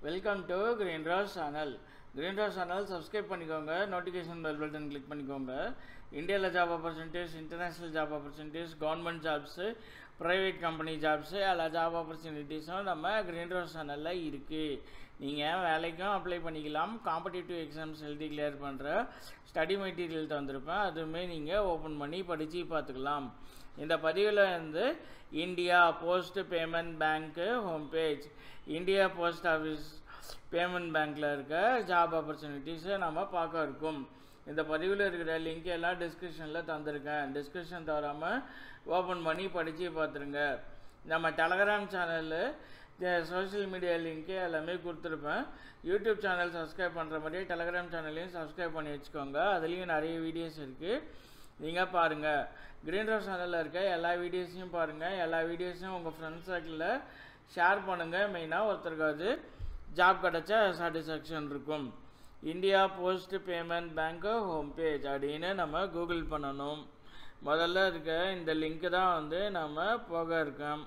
Welcome to green Ross channel green Ross channel subscribe பண்ணிக்கோங்க notification bell button click பண்ணிக்கோங்க இந்தியாவில் job opportunities international job opportunities government jobs private company jobs எல்லா job ஆப்பர்ச்சுனிட்டிஸும் நம்ம green Ross சேனலில் இருக்குது நீங்கள் வேலைக்கும் அப்ளை பண்ணிக்கலாம் காம்படிட்டிவ் எக்ஸாம்ஸ் எழுதி கிளியர் பண்ணுற ஸ்டடி மெட்டீரியல் தந்திருப்பேன் அதுவுமே நீங்கள் ஓப்பன் பண்ணி படித்து பார்த்துக்கலாம் இந்த பதிவில் வந்து India post payment bank home page India post office payment பேங்க்கில் இருக்க ஜாப் ஆப்பர்ச்சுனிட்டிஸை நம்ம பார்க்க இருக்கும் இந்த பதிவில் இருக்கிற லிங்க் எல்லாம் டிஸ்கிரிப்ஷனில் தந்திருக்கேன் டிஸ்கிரிப்ஷன் தவறாமல் ஓப்பன் பண்ணி படித்து பார்த்துருங்க நம்ம டெலகிராம் சேனலில் சோஷியல் மீடியா லிங்க்கு எல்லாமே கொடுத்துருப்பேன் யூடியூப் சேனல் சப்ஸ்கிரைப் பண்ணுற மாதிரியே டெலகிராம் சேனல்லையும் சப்ஸ்கிரைப் பண்ணி வச்சுக்கோங்க அதுலேயும் நிறைய வீடியோஸ் இருக்குது நீங்கள் பாருங்கள் கிரீன் ரோஸ் சேனலில் இருக்க எல்லா வீடியோஸையும் பாருங்கள் எல்லா வீடியோஸையும் உங்கள் ஃப்ரெண்ட்ஸ் சர்க்கிளில் ஷேர் பண்ணுங்கள் மெயினாக ஒருத்தருக்காவது ஜாப் கிடச்சா சாட்டிஸ்ஃபேக்ஷன் இருக்கும் India post payment bank home page அப்படின்னு நம்ம கூகுள் பண்ணணும் முதல்ல இருக்க இந்த லிங்க்கு தான் வந்து நம்ம போக இருக்கோம்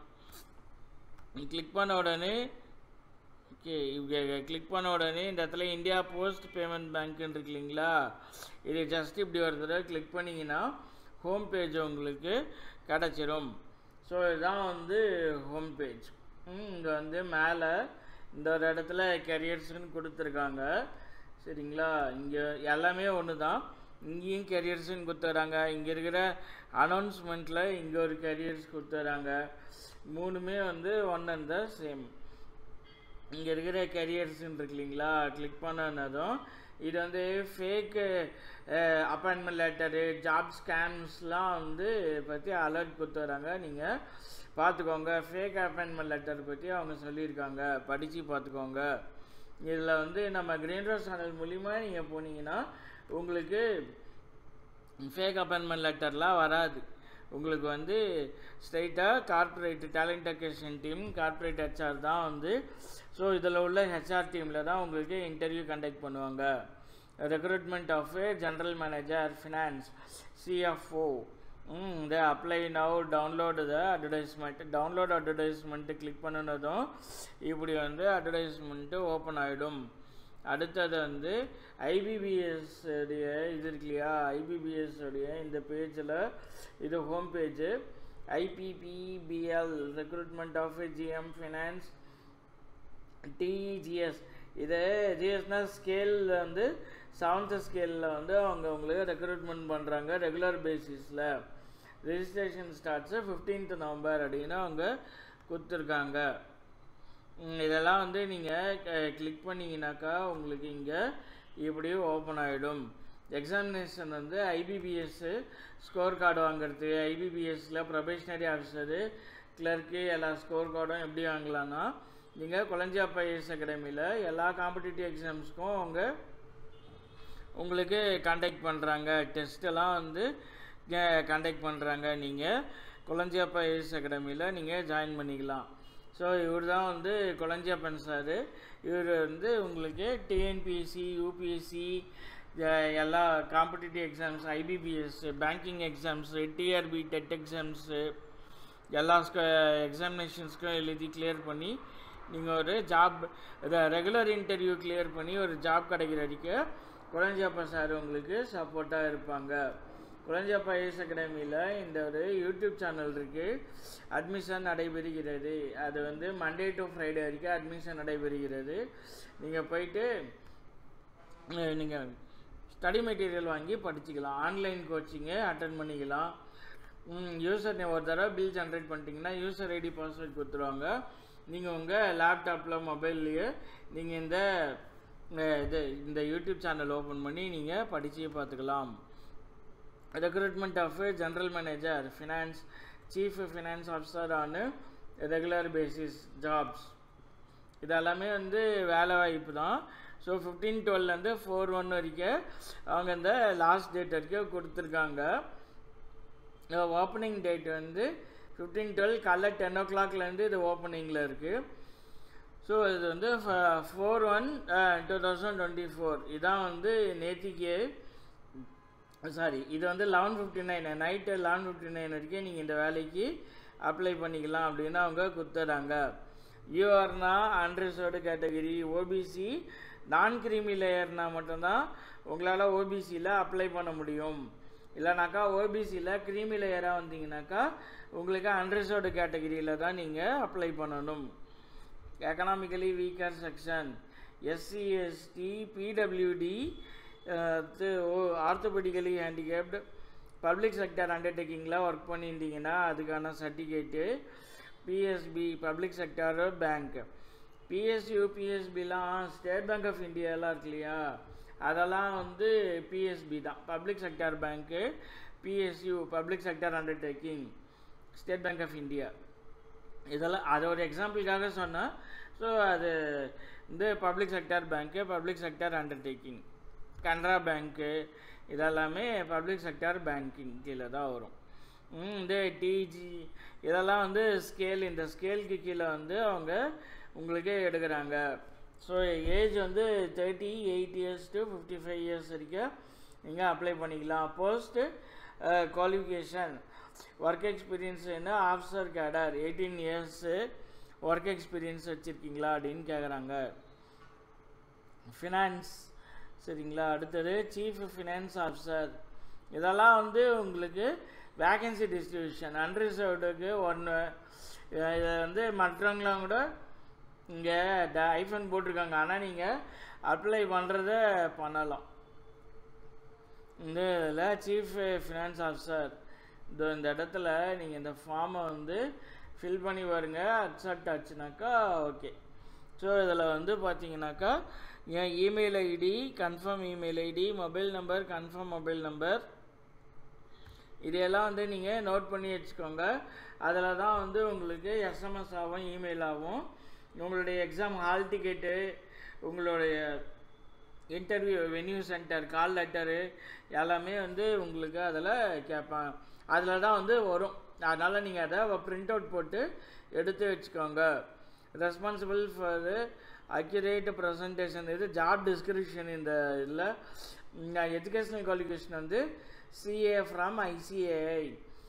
கிளிக் பண்ண உடனே ஓகே கிளிக் பண்ண உடனே இந்த இடத்துல இந்தியா போஸ்ட் பேமெண்ட் பேங்க்குன்னு இருக்கு இல்லைங்களா இது ஜஸ்ட் இப்படி ஒரு தடவை கிளிக் பண்ணிங்கன்னா ஹோம் பேஜ் உங்களுக்கு கிடச்சிரும் ஸோ இதுதான் வந்து ஹோம் பேஜ் இங்கே வந்து மேலே இந்த ஒரு இடத்துல கெரியர்ஸ்னு கொடுத்துருக்காங்க சரிங்களா இங்கே எல்லாமே ஒன்று தான் இங்கேயும் கெரியர்ஸ்னு கொடுத்துறாங்க இங்கே இருக்கிற அனௌன்ஸ்மெண்ட்டில் இங்கே ஒரு கெரியர்ஸ் கொடுத்துறாங்க மூணுமே வந்து ஒன் அண்ட் த சேம் இங்கே இருக்கிற கெரியர்ஸ்ன்னு இருக்கு இல்லைங்களா கிளிக் பண்ணனதும் இது வந்து ஃபேக்கு அப்பாயின்மெண்ட் லெட்டரு ஜாப் ஸ்கேம்ஸ்லாம் வந்து பற்றி அலர்ட் கொடுத்துறாங்க நீங்கள் பார்த்துக்கோங்க ஃபேக் அப்பாயின்மெண்ட் லெட்டர் பற்றி அவங்க சொல்லியிருக்காங்க படித்து பார்த்துக்கோங்க இதில் வந்து நம்ம கிரீன் ரோஸ் சேனல் மூலிமா நீங்கள் போனீங்கன்னா உங்களுக்கு ஃபேக் அப்பாயின்மெண்ட் லெட்டர்லாம் வராது உங்களுக்கு வந்து ஸ்ட்ரைட்டாக corporate talent acquisition team corporate HR தான் வந்து ஸோ இதில் உள்ள ஹெச்ஆர் டீமில் தான் உங்களுக்கு இன்டர்வியூ கண்டக்ட் பண்ணுவாங்க recruitment of general manager finance CFO இந்த apply now download the advertisement download advertisement click பண்ணினதும் இப்படி வந்து அட்வர்டைஸ்மெண்ட்டு ஓப்பன் ஆகிடும் அடுத்தது வந்து ஐபிபிஎஸ் உடைய இது இருக்கு இல்லையா ஐபிபிஎஸ் உடைய இந்த பேஜில் இது home page IPPBL recruitment of GM finance DGS இது ஜிஎஸ்னா ஸ்கேல் வந்து செவன்த் ஸ்கேலில் வந்து அவங்க உங்களுக்கு ரெக்ரூட்மெண்ட் பண்ணுறாங்க ரெகுலர் பேசிஸில் ரெஜிஸ்ட்ரேஷன் ஸ்டார்ட்ஸு ஃபிஃப்டீன்த் நவம்பர் அப்படின்னு அவங்க கொடுத்துருக்காங்க இதெல்லாம் வந்து நீங்கள் கிளிக் பண்ணிங்கனாக்கா உங்களுக்கு இங்கே இப்படி ஓப்பன் ஆகிடும் எக்ஸாமினேஷன் வந்து ஐபிபிஎஸ்ஸு ஸ்கோர் கார்டு வாங்குறது ஐபிபிஎஸ்சில் ப்ரொபேஷனரி ஆஃபீஸரு கிளர்க்கு எல்லா ஸ்கோர் கார்டும் எப்படி வாங்கலான்னா நீங்கள் குழஞ்சியாப்பா ஐஎஸ் அகாடமியில் எல்லா காம்படிட்டிவ் எக்ஸாம்ஸ்க்கும் அவங்க உங்களுக்கு கான்டாக்ட் பண்ணுறாங்க டெஸ்ட்டெல்லாம் வந்து கான்டாக்ட் பண்ணுறாங்க நீங்கள் குழஞ்சியாப்பா ஐஎஸ் அகாடமியில் நீங்கள் ஜாயின் பண்ணிக்கலாம் ஸோ இவர் தான் வந்து குழஞ்சியப்பன் சார் இவர் வந்து உங்களுக்கு டிஎன்பிஎஸ்சி யூபிஎஸ்சி எல்லா competitive exams IBPS banking exams TRB TET exams எல்லா எக்ஸாமினேஷன்ஸ்க்கும் எழுதி கிளியர் பண்ணி நீங்கள் ஒரு ஜாப் ரெகுலர் இன்டர்வியூ கிளியர் பண்ணி ஒரு ஜாப் கிடைக்கிற வரைக்கும் குழஞ்சியப்பா சார் உங்களுக்கு சப்போர்ட்டாக இருப்பாங்க குழஞ்சப்பா ஐஎஸ் அகாடமியில் இந்த ஒரு யூடியூப் சேனல் இருக்குது அட்மிஷன் நடைபெறுகிறது அது வந்து மண்டே டு ஃப்ரைடே வரைக்கும் அட்மிஷன் நடைபெறுகிறது நீங்கள் போயிட்டு நீங்கள் ஸ்டடி மெட்டீரியல் வாங்கி படிச்சுக்கலாம் ஆன்லைன் கோச்சிங்கு அட்டன் பண்ணிக்கலாம் யூசர் ஒரு தடவை பில் ஜென்ரேட் பண்ணிட்டீங்கன்னா யூசர் ஐடி பாஸ்வேர்ட் கொடுத்துருவாங்க நீங்கள் உங்கள் லேப்டாப்பில் மொபைல்லையே நீங்கள் இந்த இது இந்த யூடியூப் சேனல் ஓப்பன் பண்ணி நீங்கள் படித்து பார்த்துக்கலாம் recruitment of general manager finance chief finance officer on regular basis jobs இதெல்லாமே வந்து வேலை வாய்ப்பு தான் ஸோ ஃபிஃப்டீன் டுவெல்லேருந்து ஃபோர் ஒன் வரைக்கும் அவங்க இந்த லாஸ்ட் டேட் வரைக்கும் கொடுத்துருக்காங்க ஓப்பனிங் டேட் வந்து ஃபிஃப்டீன் டுவெல் காலைல டென் ஓ கிளாக்லேருந்து இது ஓப்பனிங்கில் இருக்குது ஸோ இது வந்து four one two thousand twenty four இதான் வந்து நேத்திக்கு சாரி இது வந்து eleven fifty nine night eleven fifty nine வரைக்கும் நீங்கள் இந்த வேலைக்கு அப்ளை பண்ணிக்கலாம் அப்படின்னு அவங்க கொடுத்துறாங்க யூஆர்னா unreserved category OBC non creamy லேயர்னா மட்டும்தான் உங்களால் ஓபிசியில் அப்ளை பண்ண முடியும் இல்லைனாக்கா ஓபிசியில் கிரீமி லேயராக வந்தீங்கன்னாக்கா உங்களுக்கு அன்ரிசர்வ்டு கேட்டகரியில் தான் நீங்கள் அப்ளை பண்ணணும் economically weaker section SC ST PWD orthopaedically handicapped public sector அண்டர்டேக்கிங்கில் ஒர்க் பண்ணியிருந்தீங்கன்னா அதுக்கான certificate PSB public sector bank PSU பிஎஸ்பிலாம் ஸ்டேட் பேங்க் ஆஃப் இந்தியாலாம் இருக்கு இல்லையா அதெல்லாம் வந்து பிஎஸ்பி தான் public sector bank PSU public sector undertaking state bank of India இதெல்லாம் அது ஒரு எக்ஸாம்பிளுக்காக சொன்னேன் ஸோ அது வந்து public sector bank public sector undertaking Canara bank இதெல்லாமே பப்ளிக் செக்டர் பேங்கிங் கீழே தான் வரும் இந்த டிஜி இதெல்லாம் வந்து ஸ்கேல் இந்த ஸ்கேலுக்கு கீழே வந்து அவங்க உங்களுக்கு எடுக்கிறாங்க ஸோ ஏஜ் வந்து thirty eight years to fifty five years வரைக்கும் நீங்கள் அப்ளை பண்ணிக்கலாம் போஸ்ட்டு குவாலிஃபிகேஷன் ஒர்க் எக்ஸ்பீரியன்ஸ் என்ன officer cadre eighteen years work experience வச்சுருக்கீங்களா அப்படின்னு கேட்குறாங்க ஃபினான்ஸ் சரிங்களா அடுத்தது சீஃப் ஃபினான்ஸ் ஆஃபீஸர் இதெல்லாம் வந்து உங்களுக்கு வேகன்சி டிஸ்ட்ரிபியூஷன் அன்ரிசர்வ்டுக்கு ஒன்று இதை வந்து மற்றவங்களாம் கூட இங்கே ட ஐஃபோன் போட்டிருக்காங்க ஆனால் நீங்கள் அப்ளை பண்ணுறத பண்ணலாம் இந்த இதில் சீஃப் ஃபினான்ஸ் ஆஃபீஸர் இந்த இந்த இடத்துல நீங்கள் இந்த ஃபார்மை வந்து ஃபில் பண்ணி பாருங்க அக்செப்ட் ஆச்சுனாக்கா ஓகே ஸோ இதில் வந்து பார்த்தீங்கன்னாக்கா என் email ID confirm email ID mobile number confirm mobile number இதையெல்லாம் வந்து நீங்கள் நோட் பண்ணி வச்சுக்கோங்க அதில் தான் வந்து உங்களுக்கு எஸ்எம்எஸ் ஆகும் இமெயில் ஆகும் உங்களுடைய எக்ஸாம் ஹால் டிக்கெட்டு உங்களுடைய interview venue centre call letter எல்லாமே வந்து உங்களுக்கு அதில் கேட்பாங்க அதில் தான் வந்து வரும் அதனால் நீங்கள் அதை பிரிண்ட் அவுட் போட்டு எடுத்து வச்சுக்கோங்க ரெஸ்பான்சிபிள் ஃபார் அக்யூரேட் ப்ரெசன்டேஷன் இது ஜாப் டிஸ்கிரிப்ஷன் இந்த இதில் எஜுகேஷனல் குவாலிஃபிகேஷன் வந்து CA from ICAI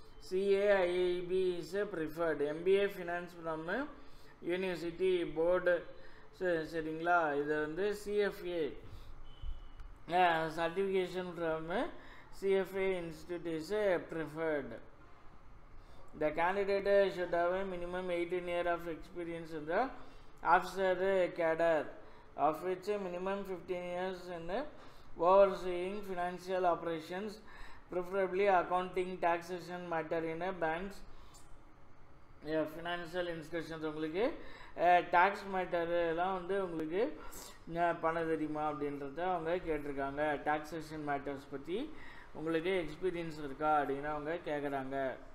CAIB is preferred MBA finance from university board சரிங்களா இது வந்து CFA certification from uh, CFA Institute is uh, preferred. The candidate uh, should have a minimum 18 year of experience in the officer uh, cadre, of which uh, minimum 15 years in uh, overseeing financial operations, preferably accounting, taxation matter in a banks, financial institutions உங்களுக்கு tax மேட்டர்லாம் வந்து உங்களுக்கு பண்ண தெரியுமா அப்படின்றத அவங்க கேட்டிருக்காங்க taxation matters பற்றி உங்களுக்கு எக்ஸ்பீரியன்ஸ் இருக்கா அப்படின்னு அவங்க கேட்குறாங்க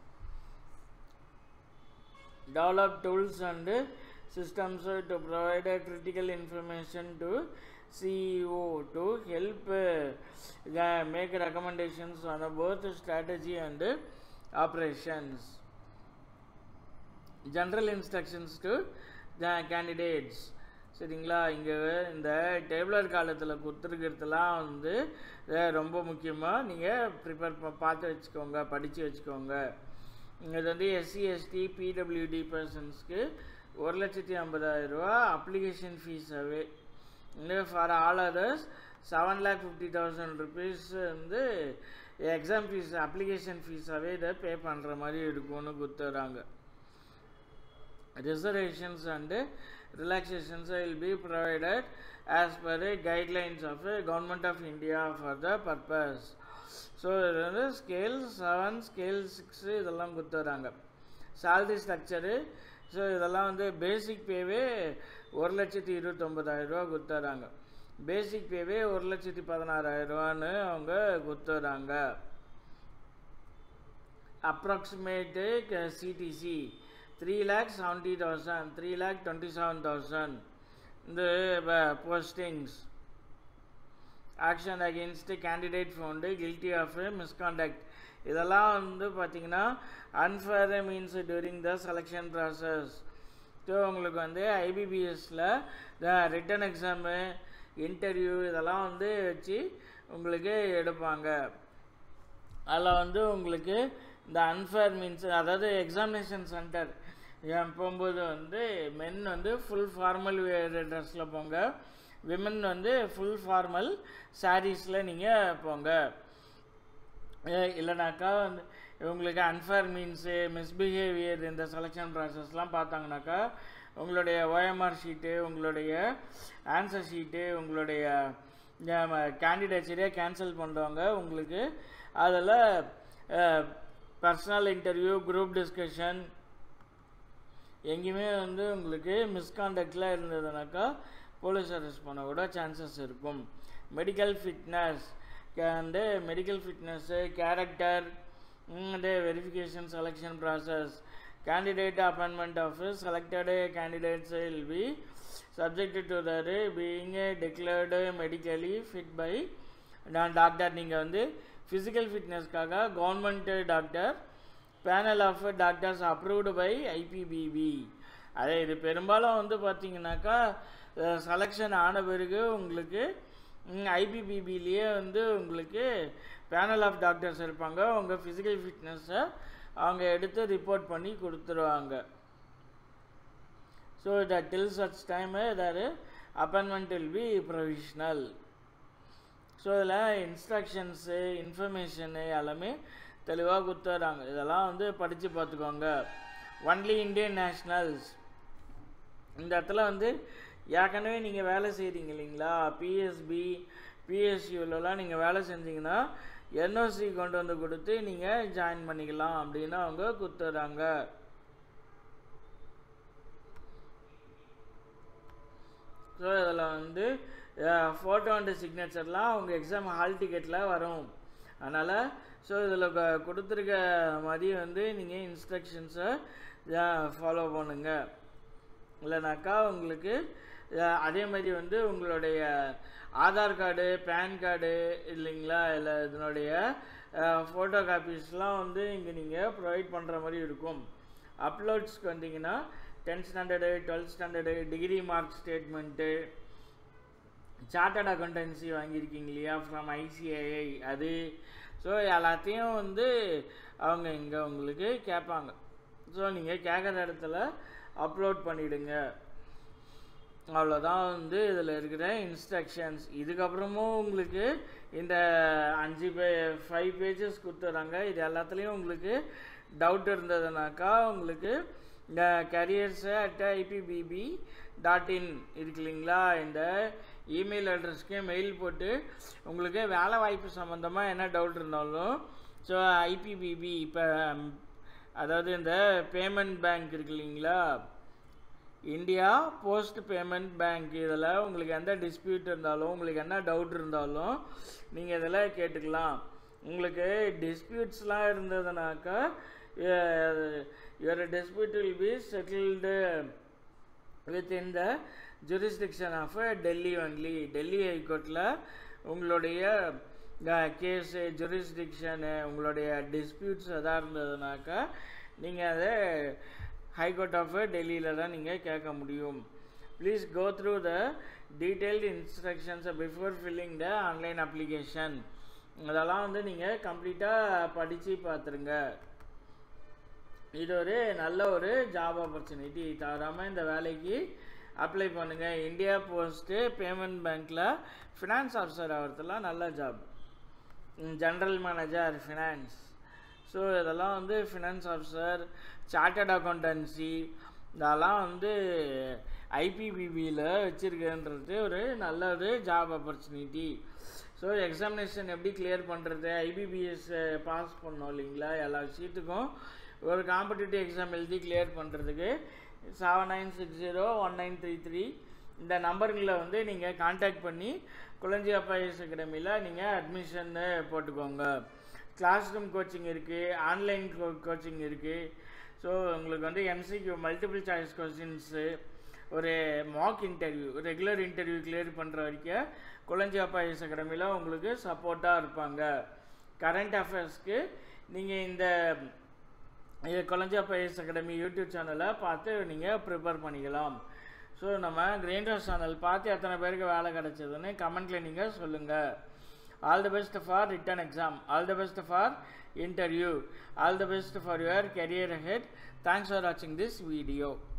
develop tools and systems uh, to provide uh, critical information to CEO to help uh, uh, make recommendations on uh, both strategy and uh, operations. General instructions to the candidates. சரிங்களா இங்கே இந்த டேபிளர் காலத்தில் கொடுத்துருக்கிறதுலாம் வந்து அஹ், ரொம்ப முக்கியமாக நீங்கள் ப்ரிப்பேர் பார்த்து வச்சுக்கோங்க படித்து வச்சுக்கோங்க இது வந்து எஸ்சி எஸ்டி பிடபிள்யூடி பர்சன்ஸ்க்கு ஒரு லட்சத்தி ஐம்பதாயிரம் ரூபா அப்ளிகேஷன் ஃபீஸாகவே இந்த for all others seven lakh fifty thousand rupees வந்து எக்ஸாம் ஃபீஸ் அப்ளிகேஷன் ஃபீஸாகவே இதை பே பண்ணுற மாதிரி இருக்கும்னு கொடுத்துட்றாங்க reservations and relaxations will be provided as per the guidelines of the government of India for the purpose. So இது வந்து ஸ்கேல் செவன் ஸ்கேல் சிக்ஸு இதெல்லாம் கொடுத்துட்றாங்க சேலரி ஸ்ட்ரக்சரு ஸோ இதெல்லாம் வந்து பேசிக் பேவே ஒரு லட்சத்தி இருபத்தொம்பதாயிரரூவா கொடுத்துட்றாங்க பேசிக் பேவே ஒரு லட்சத்தி பதினாறாயிரரூவான்னு அவங்க கொடுத்துட்றாங்க approximate CTC three lakh seventy thousand three lakh twenty seven thousand இந்த postings action against candidate found guilty of misconduct இதெல்லாம் வந்து பார்த்தீங்கன்னா unfair means during the selection process so உங்களுக்கு வந்து ஐபிபிஎஸ்சில் ரிட்டன் எக்ஸாமு இன்டர்வியூ இதெல்லாம் வந்து வச்சு உங்களுக்கு எடுப்பாங்க அதில் வந்து உங்களுக்கு இந்த அன்ஃபேர் மீன்ஸ் அதாவது எக்ஸாமினேஷன் சென்டர் ஏன் போகும்போது வந்து மென் வந்து ஃபுல் ஃபார்மல் ட்ரெஸ்ஸில் போங்க விமன் வந்து ஃபுல் ஃபார்மல் சாரீஸில் நீங்கள் போங்க ஏ- இல்லைனாக்கா வந்து உங்களுக்கு அன்ஃபேர் மீன்ஸு மிஸ்பிஹேவியர் இந்த செலெக்ஷன் ப்ராசஸ்லாம் பார்த்தாங்கனாக்கா உங்களுடைய ஓஎம்ஆர் ஷீட்டு உங்களுடைய ஆன்சர் ஷீட்டு உங்களுடைய கேண்டிடேட்ஸரே கேன்சல் பண்ணுறவங்க உங்களுக்கு அதில் பர்சனல் இன்டர்வியூ குரூப் டிஸ்கஷன் எங்கேயுமே வந்து உங்களுக்கு மிஸ்காண்டக்டில் இருந்ததுனாக்கா போலீஸ் அரெஸ்ட் பண்ண கூட சான்சஸ் இருக்கும் மெடிக்கல் ஃபிட்னஸ் வந்து medical fitness character and verification selection process candidate appointment office selected candidates will be subjected to the being declared medically fit by நான் doctor நீங்கள் வந்து ஃபிசிக்கல் ஃபிட்னஸ்க்காக government doctor panel of doctors approved by IPPB அதே இது பெரும்பாலும் வந்து பார்த்தீங்கன்னாக்கா selection ஆன பிறகு உங்களுக்கு ஐபிபிபிலேயே வந்து உங்களுக்கு பேனல் ஆஃப் டாக்டர்ஸ் இருப்பாங்க உங்கள் ஃபிசிக்கல் ஃபிட்னஸை அவங்க எடுத்து ரிப்போர்ட் பண்ணி கொடுத்துருவாங்க so the till such time ஏதாவது appointment will be provisional so இதில் இன்ஸ்ட்ரக்ஷன்ஸு இன்ஃபர்மேஷனு எல்லாமே தெளிவாக கொடுத்துட்றாங்க இதெல்லாம் வந்து படித்து பார்த்துக்கோங்க ஒன்லி இந்தியன் நேஷ்னல்ஸ் இந்த இடத்துல வந்து ஏற்கனவே நீங்கள் வேலை செய்கிறீங்க இல்லைங்களா பிஎஸ்பி பிஎஸ்யூலலாம் நீங்கள் வேலை செஞ்சீங்கன்னா என்ஓசி கொண்டு வந்து கொடுத்து நீங்கள் ஜாயின் பண்ணிக்கலாம் அப்படின்னு அவங்க கொடுத்துட்றாங்க ஸோ இதில் வந்து ஃபோட்டோ அண்ட் சிக்னேச்சர்லாம் அவங்க எக்ஸாம் ஹால் டிக்கெட்டில் வரும் அதனால் ஸோ இதில் கொடுத்துருக்க மாதிரி வந்து நீங்கள் இன்ஸ்ட்ரக்ஷன்ஸை ஃபாலோ பண்ணுங்கள் இல்லைனாக்கா உங்களுக்கு அஹ், அதே மாதிரி வந்து உங்களுடைய ஆதார் கார்டு பேன் கார்டு இல்லைங்களா இல்லை இதனுடைய ஃபோட்டோ காப்பீஸ்லாம் வந்து இங்கே நீங்கள் ப்ரொவைட் பண்ணுற மாதிரி இருக்கும் அப்லோட்ஸ்க்கு வந்தீங்கன்னா tenth standard twelfth standard degree mark statement chartered accountancy வாங்கியிருக்கீங்க இல்லையா ஃப்ரம் ஐசிஐஐ அது ஸோ எல்லாத்தையும் வந்து அவங்க இங்கே உங்களுக்கு கேட்பாங்க ஸோ நீங்கள் கேட்குற இடத்துல அப்லோட் பண்ணிவிடுங்க அவ்வளோதான் வந்து இதில் இருக்கிற இன்ஸ்ட்ரக்ஷன்ஸ் இதுக்கப்புறமும் உங்களுக்கு இந்த அஞ்சு பே ஃபைவ் பேஜஸ் கொடுத்துட்றாங்க இது எல்லாத்துலேயும் உங்களுக்கு டவுட் இருந்ததுனாக்கா உங்களுக்கு இந்த careers at IPPB dot in இருக்கு இல்லைங்களா இந்த இமெயில் அட்ரஸ்க்கு மெயில் போட்டு உங்களுக்கு வேலை வாய்ப்பு சம்மந்தமாக என்ன டவுட் இருந்தாலும் ஸோ ஐபிபிபி இப்போ அதாவது இந்த பேமெண்ட் பேங்க் இருக்கு இல்லைங்களா இந்தியா போஸ்ட் பேமெண்ட் பேங்க் இதில் உங்களுக்கு எந்த டிஸ்பியூட் இருந்தாலும் உங்களுக்கு என்ன டவுட் இருந்தாலும் நீங்கள் இதில் கேட்டுக்கலாம் உங்களுக்கு டிஸ்பியூட்ஸ்லாம் இருந்ததுனாக்கா your dispute will be settled within the jurisdiction of Delhi only Delhi ஹைகோர்ட்டில் உங்களுடைய கேஸு ஜுரிஸ்டிக்ஷனு உங்களுடைய டிஸ்பியூட்ஸ் எதாக இருந்ததுனாக்கா நீங்கள் அதை ஹைகோர்ட் ஆஃப் டெல்லியில் தான் நீங்கள் கேட்க முடியும் please go through the detailed instructions before filling the online application அதெல்லாம் வந்து நீங்கள் கம்ப்ளீட்டாக படித்து பார்த்துருங்க இது ஒரு நல்ல ஒரு ஜாப் ஆப்பர்ச்சுனிட்டி தவறாமல் இந்த வேலைக்கு அப்ளை பண்ணுங்கள் இந்தியா போஸ்ட்டு பேமெண்ட் பேங்க்கில் ஃபினான்ஸ் ஆஃபீஸர் ஆகிறதுலாம் நல்ல job general manager finance so இதெல்லாம் வந்து ஃபினான்ஸ் ஆஃபீஸர் சார்ட்டர்ட் அக்கௌண்டன்சி இதெல்லாம் வந்து ஐபிபிபியில் வச்சுருக்கன்றது ஒரு நல்ல ஒரு ஜாப் ஆப்பர்ச்சுனிட்டி ஸோ எக்ஸாமினேஷன் எப்படி கிளியர் பண்ணுறது ஐபிபிஎஸ் பாஸ் பண்ணோம் இல்லைங்களா எல்லா விஷயத்துக்கும் ஒரு காம்படிட்டிவ் எக்ஸாம் எழுதி கிளியர் பண்ணுறதுக்கு seven nine six zero one nine three three இந்த நம்பருங்களை வந்து நீங்கள் காண்டாக்ட் பண்ணி குளஞ்சி அப்பாயஸ் அகாடமியில் நீங்கள் அட்மிஷன் போட்டுக்கோங்க கிளாஸ் ரூம் கோச்சிங் இருக்குது ஆன்லைன் கோ கோச்சிங் இருக்குது ஸோ உங்களுக்கு வந்து எம்சிக்யூ மல்டிபிள் சாய்ஸ் கொஸ்டின்ஸு ஒரு mock interview regular interview clear பண்ணுற வரைக்கும் குளஞ்சி அப்பாயஸ் அகாடமியில் உங்களுக்கு சப்போர்ட்டாக இருப்பாங்க கரண்ட் அஃபேர்ஸ்க்கு நீங்கள் இந்த இது கொலஞ்சா பைஎஸ் அகாடமி யூடியூப் சேனலை பார்த்து நீங்கள் ப்ரிப்பேர் பண்ணிக்கலாம் ஸோ நம்ம கிரீன் ரோஸ் சேனல் பார்த்து எத்தனை பேருக்கு வேலை கிடச்சதுன்னு கமெண்ட்டில் நீங்கள் சொல்லுங்கள் all the best for written exam all the best for interview all the best for your career ahead thanks for வாட்சிங் திஸ் வீடியோ